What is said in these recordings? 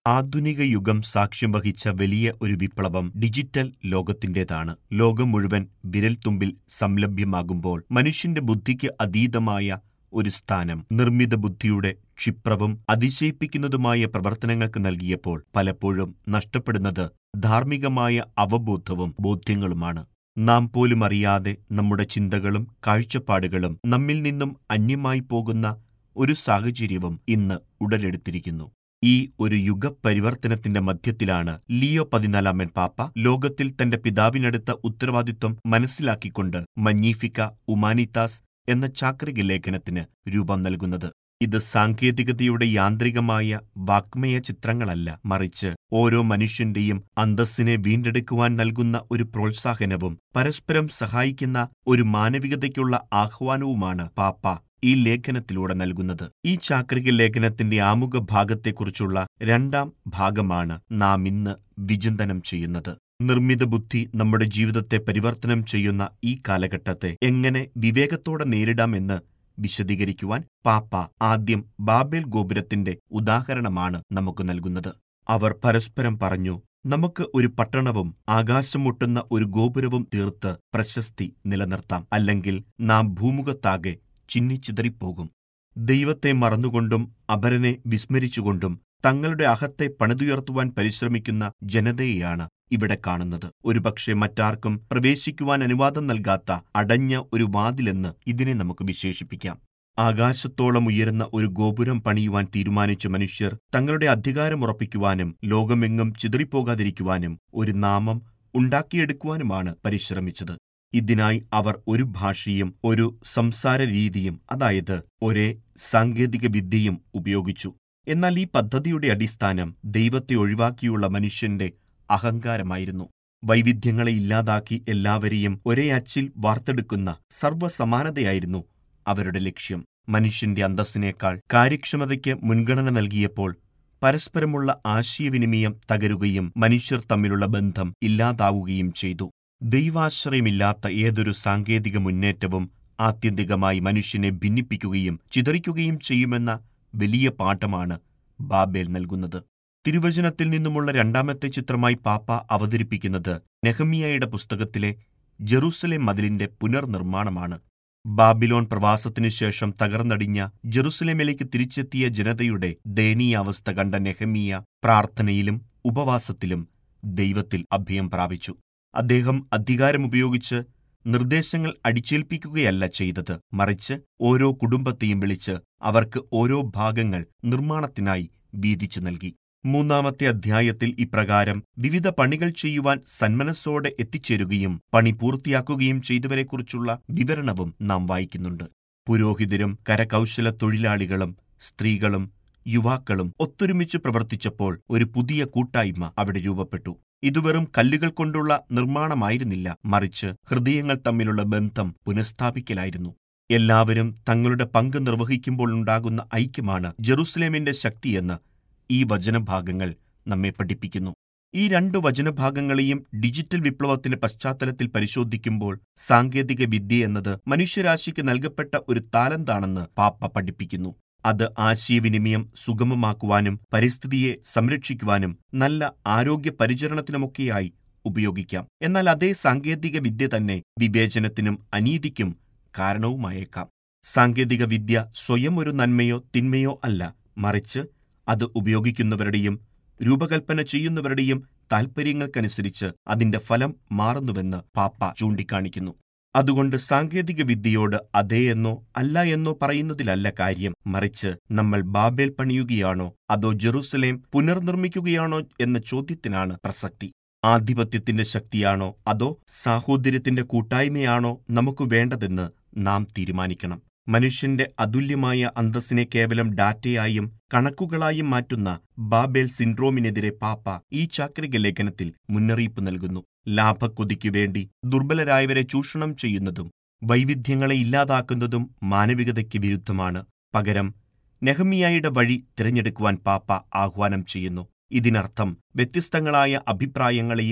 ആധുനിക യുഗം സാക്ഷ്യം വഹിച്ച വലിയ ഒരു വിപ്ലവം ഡിജിറ്റൽ ലോകത്തിന്റേതാണ് ലോകം മുഴുവൻ വിരൽത്തുമ്പിൽ സംലഭ്യമാകുമ്പോൾ മനുഷ്യന്റെ ബുദ്ധിക്ക് അതീതമായ ഒരു സ്ഥാനം നിർമ്മിത ബുദ്ധിയുടെ ക്ഷിപ്രവും അതിശയിപ്പിക്കുന്നതുമായ പ്രവർത്തനങ്ങൾക്ക് നൽകിയപ്പോൾ പലപ്പോഴും നഷ്ടപ്പെടുന്നത് ധാർമ്മികമായ അവബോധവും ബോധ്യങ്ങളുമാണ് നാം പോലും അറിയാതെ നമ്മുടെ ചിന്തകളും കാഴ്ചപ്പാടുകളും നമ്മിൽ നിന്നും അന്യമായി പോകുന്ന ഒരു സാഹചര്യവും ഇന്ന് ഉടലെടുത്തിരിക്കുന്നു ഈ ഒരു യുഗപരിവർത്തനത്തിന്റെ മധ്യത്തിലാണ് ലിയോ പതിനാലാമൻ പാപ്പ ലോകത്തിൽ തന്റെ പിതാവിനടുത്ത ഉത്തരവാദിത്വം മനസ്സിലാക്കിക്കൊണ്ട് മഞ്ഞീഫിക്ക ഉമാനിത്താസ് എന്ന ചാക്രിക ലേഖനത്തിന് രൂപം നൽകുന്നത് ഇത് സാങ്കേതികതയുടെ യാന്ത്രികമായ വാഗ്മയ ചിത്രങ്ങളല്ല മറിച്ച് ഓരോ മനുഷ്യന്റെയും അന്തസ്സിനെ വീണ്ടെടുക്കുവാൻ നൽകുന്ന ഒരു പ്രോത്സാഹനവും പരസ്പരം സഹായിക്കുന്ന ഒരു മാനവികതയ്ക്കുള്ള ആഹ്വാനവുമാണ് പാപ്പ ഈ ലേഖനത്തിലൂടെ നൽകുന്നത് ഈ ചാക്രിക ലേഖനത്തിന്റെ ആമുഖ ഭാഗത്തെക്കുറിച്ചുള്ള രണ്ടാം ഭാഗമാണ് നാം ഇന്ന് വിചിന്തനം ചെയ്യുന്നത് നിർമ്മിത ബുദ്ധി നമ്മുടെ ജീവിതത്തെ പരിവർത്തനം ചെയ്യുന്ന ഈ കാലഘട്ടത്തെ എങ്ങനെ വിവേകത്തോടെ നേരിടാമെന്ന് വിശദീകരിക്കുവാൻ പാപ്പ ആദ്യം ബാബേൽ ഗോപുരത്തിന്റെ ഉദാഹരണമാണ് നമുക്ക് നൽകുന്നത് അവർ പരസ്പരം പറഞ്ഞു നമുക്ക് ഒരു പട്ടണവും ആകാശം മുട്ടുന്ന ഒരു ഗോപുരവും തീർത്ത് പ്രശസ്തി നിലനിർത്താം അല്ലെങ്കിൽ നാം ഭൂമുഖത്താകെ ചിന്നിച്ചിതറിപ്പോകും ദൈവത്തെ മറന്നുകൊണ്ടും അപരനെ വിസ്മരിച്ചുകൊണ്ടും തങ്ങളുടെ അഹത്തെ പണിതുയർത്തുവാൻ പരിശ്രമിക്കുന്ന ജനതയെയാണ് ഇവിടെ കാണുന്നത് ഒരുപക്ഷെ മറ്റാർക്കും പ്രവേശിക്കുവാൻ അനുവാദം നൽകാത്ത അടഞ്ഞ ഒരു വാതിലെന്ന് ഇതിനെ നമുക്ക് വിശേഷിപ്പിക്കാം ആകാശത്തോളം ഉയരുന്ന ഒരു ഗോപുരം പണിയുവാൻ തീരുമാനിച്ച മനുഷ്യർ തങ്ങളുടെ അധികാരമുറപ്പിക്കുവാനും ലോകമെങ്ങും ചിതറിപ്പോകാതിരിക്കുവാനും ഒരു നാമം ഉണ്ടാക്കിയെടുക്കുവാനുമാണ് പരിശ്രമിച്ചത് ഇതിനായി അവർ ഒരു ഭാഷയും ഒരു സംസാര രീതിയും അതായത് ഒരേ സാങ്കേതിക വിദ്യയും ഉപയോഗിച്ചു എന്നാൽ ഈ പദ്ധതിയുടെ അടിസ്ഥാനം ദൈവത്തെ ഒഴിവാക്കിയുള്ള മനുഷ്യന്റെ അഹങ്കാരമായിരുന്നു വൈവിധ്യങ്ങളെ ഇല്ലാതാക്കി എല്ലാവരെയും ഒരേ അച്ചിൽ വാർത്തെടുക്കുന്ന സർവ്വസമാനതയായിരുന്നു അവരുടെ ലക്ഷ്യം മനുഷ്യന്റെ അന്തസ്സിനേക്കാൾ കാര്യക്ഷമതയ്ക്ക് മുൻഗണന നൽകിയപ്പോൾ പരസ്പരമുള്ള ആശയവിനിമയം തകരുകയും മനുഷ്യർ തമ്മിലുള്ള ബന്ധം ഇല്ലാതാവുകയും ചെയ്തു ദൈവാശ്രയമില്ലാത്ത ഏതൊരു സാങ്കേതിക മുന്നേറ്റവും ആത്യന്തികമായി മനുഷ്യനെ ഭിന്നിപ്പിക്കുകയും ചിതറിക്കുകയും ചെയ്യുമെന്ന വലിയ പാഠമാണ് ബാബേൽ നൽകുന്നത് തിരുവചനത്തിൽ നിന്നുമുള്ള രണ്ടാമത്തെ ചിത്രമായി പാപ്പ അവതരിപ്പിക്കുന്നത് നെഹമിയയുടെ പുസ്തകത്തിലെ ജെറൂസലേം മതിലിന്റെ പുനർനിർമ്മാണമാണ് ബാബിലോൺ പ്രവാസത്തിനു ശേഷം തകർന്നടിഞ്ഞ ജെറുസലേമിലേക്ക് തിരിച്ചെത്തിയ ജനതയുടെ ദയനീയാവസ്ഥ കണ്ട നെഹമിയ പ്രാർത്ഥനയിലും ഉപവാസത്തിലും ദൈവത്തിൽ അഭയം പ്രാപിച്ചു അദ്ദേഹം അധികാരമുപയോഗിച്ച് നിർദ്ദേശങ്ങൾ അടിച്ചേൽപ്പിക്കുകയല്ല ചെയ്തത് മറിച്ച് ഓരോ കുടുംബത്തെയും വിളിച്ച് അവർക്ക് ഓരോ ഭാഗങ്ങൾ നിർമ്മാണത്തിനായി വീതിച്ചു നൽകി മൂന്നാമത്തെ അധ്യായത്തിൽ ഇപ്രകാരം വിവിധ പണികൾ ചെയ്യുവാൻ സന്മനസ്സോടെ എത്തിച്ചേരുകയും പണി പൂർത്തിയാക്കുകയും ചെയ്തവരെക്കുറിച്ചുള്ള വിവരണവും നാം വായിക്കുന്നുണ്ട് പുരോഹിതരും കരകൗശല തൊഴിലാളികളും സ്ത്രീകളും യുവാക്കളും ഒത്തൊരുമിച്ച് പ്രവർത്തിച്ചപ്പോൾ ഒരു പുതിയ കൂട്ടായ്മ അവിടെ രൂപപ്പെട്ടു ഇത് വെറും കല്ലുകൾ കൊണ്ടുള്ള നിർമ്മാണമായിരുന്നില്ല മറിച്ച് ഹൃദയങ്ങൾ തമ്മിലുള്ള ബന്ധം പുനഃസ്ഥാപിക്കലായിരുന്നു എല്ലാവരും തങ്ങളുടെ പങ്ക് നിർവഹിക്കുമ്പോൾ ഉണ്ടാകുന്ന ഐക്യമാണ് ജെറുസലേമിന്റെ ശക്തിയെന്ന് ഈ വചനഭാഗങ്ങൾ നമ്മെ പഠിപ്പിക്കുന്നു ഈ രണ്ടു വചനഭാഗങ്ങളെയും ഡിജിറ്റൽ വിപ്ലവത്തിന്റെ പശ്ചാത്തലത്തിൽ പരിശോധിക്കുമ്പോൾ സാങ്കേതിക വിദ്യ എന്നത് മനുഷ്യരാശിക്ക് നൽകപ്പെട്ട ഒരു താലന്താണെന്ന് പാപ്പ പഠിപ്പിക്കുന്നു അത് ആശയവിനിമയം സുഗമമാക്കുവാനും പരിസ്ഥിതിയെ സംരക്ഷിക്കുവാനും നല്ല ആരോഗ്യ പരിചരണത്തിനുമൊക്കെയായി ഉപയോഗിക്കാം എന്നാൽ അതേ സാങ്കേതിക വിദ്യ തന്നെ വിവേചനത്തിനും അനീതിക്കും കാരണവുമായേക്കാം സാങ്കേതിക വിദ്യ സ്വയം ഒരു നന്മയോ തിന്മയോ അല്ല മറിച്ച് അത് ഉപയോഗിക്കുന്നവരുടെയും രൂപകൽപ്പന ചെയ്യുന്നവരുടെയും താൽപ്പര്യങ്ങൾക്കനുസരിച്ച് അതിന്റെ ഫലം മാറുന്നുവെന്ന് പാപ്പ ചൂണ്ടിക്കാണിക്കുന്നു അതുകൊണ്ട് സാങ്കേതിക വിദ്യയോട് അതേ എന്നോ അല്ല എന്നോ പറയുന്നതിലല്ല കാര്യം മറിച്ച് നമ്മൾ ബാബേൽ പണിയുകയാണോ അതോ ജെറൂസലേം പുനർനിർമ്മിക്കുകയാണോ എന്ന ചോദ്യത്തിനാണ് പ്രസക്തി ആധിപത്യത്തിന്റെ ശക്തിയാണോ അതോ സാഹോദര്യത്തിന്റെ കൂട്ടായ്മയാണോ നമുക്ക് വേണ്ടതെന്ന് നാം തീരുമാനിക്കണം മനുഷ്യന്റെ അതുല്യമായ അന്തസ്സിനെ കേവലം ഡാറ്റയായും കണക്കുകളായും മാറ്റുന്ന ബാബേൽ സിൻഡ്രോമിനെതിരെ പാപ്പ ഈ ചാക്രിക ലേഖനത്തിൽ മുന്നറിയിപ്പ് നൽകുന്നു ലാഭക്കൊതിക്കു വേണ്ടി ദുർബലരായവരെ ചൂഷണം ചെയ്യുന്നതും വൈവിധ്യങ്ങളെ ഇല്ലാതാക്കുന്നതും മാനവികതയ്ക്ക് വിരുദ്ധമാണ് പകരം നെഹമിയായുടെ വഴി തിരഞ്ഞെടുക്കുവാൻ പാപ്പ ആഹ്വാനം ചെയ്യുന്നു ഇതിനർത്ഥം വ്യത്യസ്തങ്ങളായ അഭിപ്രായങ്ങളെയും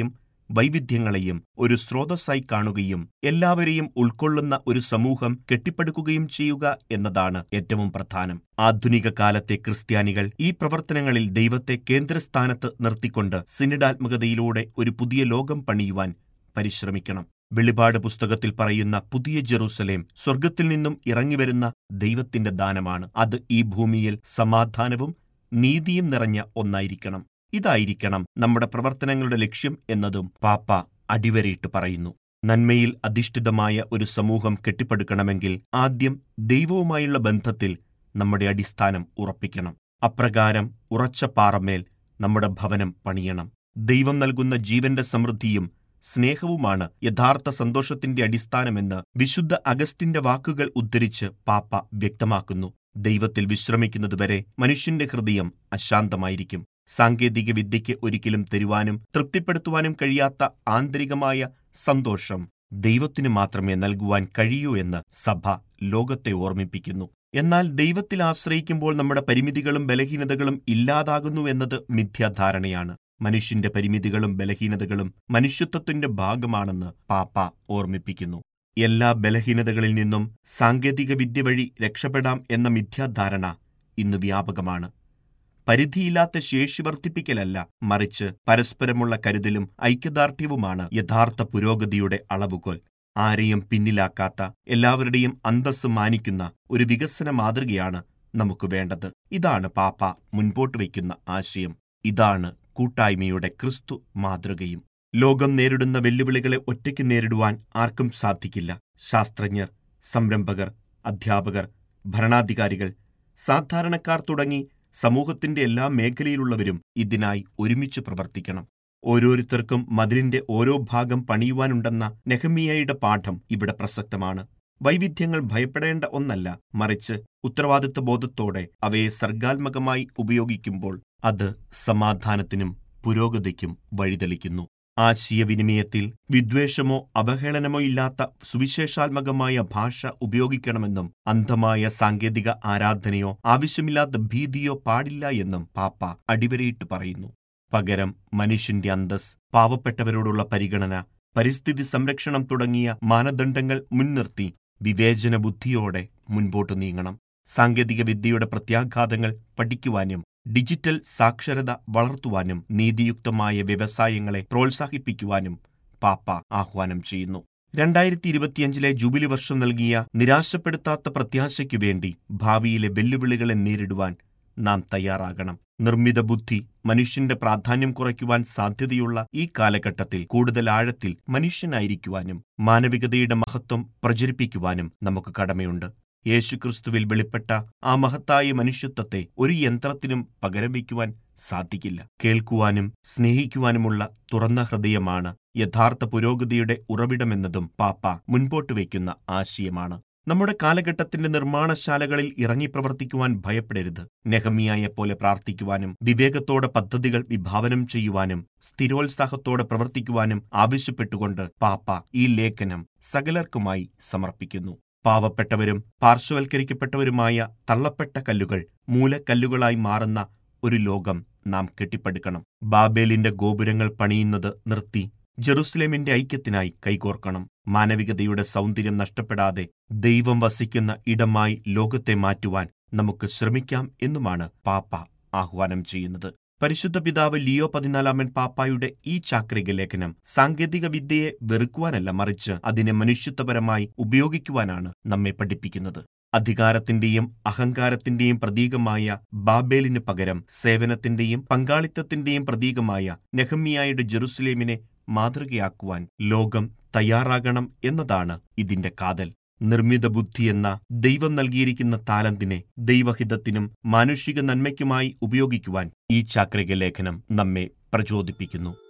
വൈവിധ്യങ്ങളെയും ഒരു സ്രോതസ്സായി കാണുകയും എല്ലാവരെയും ഉൾക്കൊള്ളുന്ന ഒരു സമൂഹം കെട്ടിപ്പടുക്കുകയും ചെയ്യുക എന്നതാണ് ഏറ്റവും പ്രധാനം ആധുനിക കാലത്തെ ക്രിസ്ത്യാനികൾ ഈ പ്രവർത്തനങ്ങളിൽ ദൈവത്തെ കേന്ദ്രസ്ഥാനത്ത് നിർത്തിക്കൊണ്ട് സിനിഡാത്മകതയിലൂടെ ഒരു പുതിയ ലോകം പണിയുവാൻ പരിശ്രമിക്കണം വെളിപാട് പുസ്തകത്തിൽ പറയുന്ന പുതിയ ജെറൂസലേം സ്വർഗത്തിൽ നിന്നും ഇറങ്ങിവരുന്ന ദൈവത്തിന്റെ ദാനമാണ് അത് ഈ ഭൂമിയിൽ സമാധാനവും നീതിയും നിറഞ്ഞ ഒന്നായിരിക്കണം ഇതായിരിക്കണം നമ്മുടെ പ്രവർത്തനങ്ങളുടെ ലക്ഷ്യം എന്നതും പാപ്പ അടിവരയിട്ട് പറയുന്നു നന്മയിൽ അധിഷ്ഠിതമായ ഒരു സമൂഹം കെട്ടിപ്പടുക്കണമെങ്കിൽ ആദ്യം ദൈവവുമായുള്ള ബന്ധത്തിൽ നമ്മുടെ അടിസ്ഥാനം ഉറപ്പിക്കണം അപ്രകാരം ഉറച്ച പാറമേൽ നമ്മുടെ ഭവനം പണിയണം ദൈവം നൽകുന്ന ജീവന്റെ സമൃദ്ധിയും സ്നേഹവുമാണ് യഥാർത്ഥ സന്തോഷത്തിന്റെ അടിസ്ഥാനമെന്ന് വിശുദ്ധ അഗസ്റ്റിന്റെ വാക്കുകൾ ഉദ്ധരിച്ച് പാപ്പ വ്യക്തമാക്കുന്നു ദൈവത്തിൽ വിശ്രമിക്കുന്നതുവരെ മനുഷ്യന്റെ ഹൃദയം അശാന്തമായിരിക്കും സാങ്കേതിക വിദ്യയ്ക്ക് ഒരിക്കലും തരുവാനും തൃപ്തിപ്പെടുത്തുവാനും കഴിയാത്ത ആന്തരികമായ സന്തോഷം ദൈവത്തിന് മാത്രമേ നൽകുവാൻ കഴിയൂ എന്ന് സഭ ലോകത്തെ ഓർമ്മിപ്പിക്കുന്നു എന്നാൽ ദൈവത്തിൽ ആശ്രയിക്കുമ്പോൾ നമ്മുടെ പരിമിതികളും ബലഹീനതകളും ഇല്ലാതാകുന്നു എന്നത് മിഥ്യാധാരണയാണ് മനുഷ്യന്റെ പരിമിതികളും ബലഹീനതകളും മനുഷ്യത്വത്തിന്റെ ഭാഗമാണെന്ന് പാപ്പ ഓർമ്മിപ്പിക്കുന്നു എല്ലാ ബലഹീനതകളിൽ നിന്നും സാങ്കേതിക വിദ്യ വഴി രക്ഷപ്പെടാം എന്ന മിഥ്യാധാരണ ഇന്ന് വ്യാപകമാണ് പരിധിയില്ലാത്ത ശേഷി വർദ്ധിപ്പിക്കലല്ല മറിച്ച് പരസ്പരമുള്ള കരുതലും ഐക്യദാർഢ്യവുമാണ് യഥാർത്ഥ പുരോഗതിയുടെ അളവുകോൽ ആരെയും പിന്നിലാക്കാത്ത എല്ലാവരുടെയും അന്തസ്സ് മാനിക്കുന്ന ഒരു വികസന മാതൃകയാണ് നമുക്ക് വേണ്ടത് ഇതാണ് പാപ്പ മുൻപോട്ട് വയ്ക്കുന്ന ആശയം ഇതാണ് കൂട്ടായ്മയുടെ ക്രിസ്തു മാതൃകയും ലോകം നേരിടുന്ന വെല്ലുവിളികളെ ഒറ്റയ്ക്ക് നേരിടുവാൻ ആർക്കും സാധിക്കില്ല ശാസ്ത്രജ്ഞർ സംരംഭകർ അധ്യാപകർ ഭരണാധികാരികൾ സാധാരണക്കാർ തുടങ്ങി സമൂഹത്തിന്റെ എല്ലാ മേഖലയിലുള്ളവരും ഇതിനായി ഒരുമിച്ച് പ്രവർത്തിക്കണം ഓരോരുത്തർക്കും മതിലിന്റെ ഓരോ ഭാഗം പണിയുവാനുണ്ടെന്ന നെഹമിയയുടെ പാഠം ഇവിടെ പ്രസക്തമാണ് വൈവിധ്യങ്ങൾ ഭയപ്പെടേണ്ട ഒന്നല്ല മറിച്ച് ഉത്തരവാദിത്വ ബോധത്തോടെ അവയെ സർഗാത്മകമായി ഉപയോഗിക്കുമ്പോൾ അത് സമാധാനത്തിനും പുരോഗതിക്കും വഴിതെളിക്കുന്നു ആശയവിനിമയത്തിൽ വിദ്വേഷമോ അവഹേളനമോ ഇല്ലാത്ത സുവിശേഷാത്മകമായ ഭാഷ ഉപയോഗിക്കണമെന്നും അന്ധമായ സാങ്കേതിക ആരാധനയോ ആവശ്യമില്ലാത്ത ഭീതിയോ പാടില്ല എന്നും പാപ്പ അടിവരയിട്ട് പറയുന്നു പകരം മനുഷ്യന്റെ അന്തസ് പാവപ്പെട്ടവരോടുള്ള പരിഗണന പരിസ്ഥിതി സംരക്ഷണം തുടങ്ങിയ മാനദണ്ഡങ്ങൾ മുൻനിർത്തി വിവേചന ബുദ്ധിയോടെ മുൻപോട്ടു നീങ്ങണം സാങ്കേതിക വിദ്യയുടെ പ്രത്യാഘാതങ്ങൾ പഠിക്കുവാനും ഡിജിറ്റൽ സാക്ഷരത വളർത്തുവാനും നീതിയുക്തമായ വ്യവസായങ്ങളെ പ്രോത്സാഹിപ്പിക്കുവാനും പാപ്പ ആഹ്വാനം ചെയ്യുന്നു രണ്ടായിരത്തി ഇരുപത്തിയഞ്ചിലെ ജൂബിലി വർഷം നൽകിയ നിരാശപ്പെടുത്താത്ത പ്രത്യാശയ്ക്കു വേണ്ടി ഭാവിയിലെ വെല്ലുവിളികളെ നേരിടുവാൻ നാം തയ്യാറാകണം നിർമ്മിത ബുദ്ധി മനുഷ്യന്റെ പ്രാധാന്യം കുറയ്ക്കുവാൻ സാധ്യതയുള്ള ഈ കാലഘട്ടത്തിൽ കൂടുതൽ ആഴത്തിൽ മനുഷ്യനായിരിക്കുവാനും മാനവികതയുടെ മഹത്വം പ്രചരിപ്പിക്കുവാനും നമുക്ക് കടമയുണ്ട് യേശുക്രിസ്തുവിൽ വെളിപ്പെട്ട ആ മഹത്തായ മനുഷ്യത്വത്തെ ഒരു യന്ത്രത്തിനും പകരം വയ്ക്കുവാൻ സാധിക്കില്ല കേൾക്കുവാനും സ്നേഹിക്കുവാനുമുള്ള തുറന്ന ഹൃദയമാണ് യഥാർത്ഥ പുരോഗതിയുടെ ഉറവിടമെന്നതും പാപ്പ മുൻപോട്ട് വയ്ക്കുന്ന ആശയമാണ് നമ്മുടെ കാലഘട്ടത്തിന്റെ നിർമ്മാണശാലകളിൽ ഇറങ്ങി പ്രവർത്തിക്കുവാൻ ഭയപ്പെടരുത് നെഹമിയായെ പോലെ പ്രാർത്ഥിക്കുവാനും വിവേകത്തോടെ പദ്ധതികൾ വിഭാവനം ചെയ്യുവാനും സ്ഥിരോത്സാഹത്തോടെ പ്രവർത്തിക്കുവാനും ആവശ്യപ്പെട്ടുകൊണ്ട് പാപ്പ ഈ ലേഖനം സകലർക്കുമായി സമർപ്പിക്കുന്നു പാവപ്പെട്ടവരും പാർശ്വവൽക്കരിക്കപ്പെട്ടവരുമായ തള്ളപ്പെട്ട കല്ലുകൾ മൂലക്കല്ലുകളായി മാറുന്ന ഒരു ലോകം നാം കെട്ടിപ്പടുക്കണം ബാബേലിന്റെ ഗോപുരങ്ങൾ പണിയുന്നത് നിർത്തി ജെറുസലേമിന്റെ ഐക്യത്തിനായി കൈകോർക്കണം മാനവികതയുടെ സൗന്ദര്യം നഷ്ടപ്പെടാതെ ദൈവം വസിക്കുന്ന ഇടമായി ലോകത്തെ മാറ്റുവാൻ നമുക്ക് ശ്രമിക്കാം എന്നുമാണ് പാപ്പ ആഹ്വാനം ചെയ്യുന്നത് പരിശുദ്ധ പിതാവ് ലിയോ പതിനാലാമൻ പാപ്പായുടെ ഈ ചാക്രിക ലേഖനം സാങ്കേതിക വിദ്യയെ വെറുക്കുവാനല്ല മറിച്ച് അതിനെ മനുഷ്യത്വപരമായി ഉപയോഗിക്കുവാനാണ് നമ്മെ പഠിപ്പിക്കുന്നത് അധികാരത്തിന്റെയും അഹങ്കാരത്തിന്റെയും പ്രതീകമായ ബാബേലിന് പകരം സേവനത്തിന്റെയും പങ്കാളിത്തത്തിന്റെയും പ്രതീകമായ നെഹമ്മിയായുടെ ജെറുസലേമിനെ മാതൃകയാക്കുവാൻ ലോകം തയ്യാറാകണം എന്നതാണ് ഇതിന്റെ കാതൽ നിർമ്മിത ബുദ്ധി എന്ന ദൈവം നൽകിയിരിക്കുന്ന താലന്തിനെ ദൈവഹിതത്തിനും മാനുഷിക നന്മയ്ക്കുമായി ഉപയോഗിക്കുവാൻ ഈ ചാക്രിക ലേഖനം നമ്മെ പ്രചോദിപ്പിക്കുന്നു